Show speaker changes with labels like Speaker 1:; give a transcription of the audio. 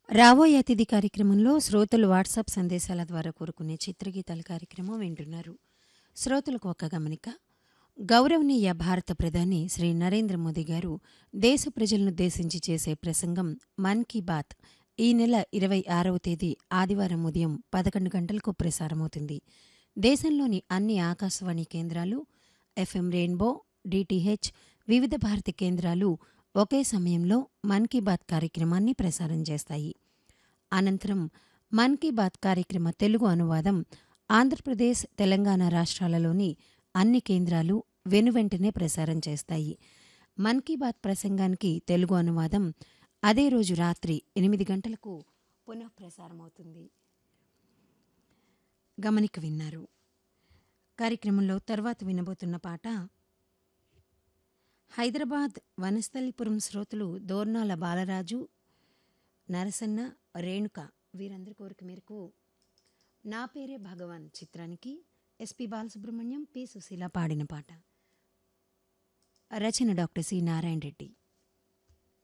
Speaker 1: రాబోయే అతిథి కార్యక్రమంలో శ్రోతలు వాట్సాప్ సందేశాల ద్వారా కోరుకునే చిత్రగీతాల కార్యక్రమం వింటున్నారు శ్రోతలకు ఒక గమనిక గౌరవనీయ భారత ప్రధాని శ్రీ నరేంద్ర మోదీ గారు దేశ ప్రజలనుద్దేశించి చేసే ప్రసంగం మన్ కీ బాత్ ఈ నెల ఇరవై ఆరవ తేదీ ఆదివారం ఉదయం పదకొండు గంటలకు ప్రసారమవుతుంది దేశంలోని అన్ని ఆకాశవాణి కేంద్రాలు ఎఫ్ఎం రెయిన్బో డిటిహెచ్ వివిధ భారతి కేంద్రాలు ఒకే సమయంలో మన్ కీ బాత్ కార్యక్రమాన్ని ప్రసారం చేస్తాయి అనంతరం మన్ కీ బాత్ కార్యక్రమ తెలుగు అనువాదం ఆంధ్రప్రదేశ్ తెలంగాణ రాష్ట్రాలలోని అన్ని కేంద్రాలు వెనువెంటనే ప్రసారం చేస్తాయి మన్ కీ బాత్ ప్రసంగానికి తెలుగు అనువాదం అదే రోజు రాత్రి ఎనిమిది గంటలకు పునఃప్రసారమవుతుంది గమనిక విన్నారు కార్యక్రమంలో తర్వాత వినబోతున్న పాట హైదరాబాద్ వనస్థలిపురం శ్రోతలు దోర్నాల బాలరాజు నరసన్న రేణుక వీరందరి కోరిక మేరకు నా పేరే భగవాన్ చిత్రానికి ఎస్పి బాలసుబ్రహ్మణ్యం పి సుశీల పాడిన పాట రచన డాక్టర్ సి నారాయణ రెడ్డి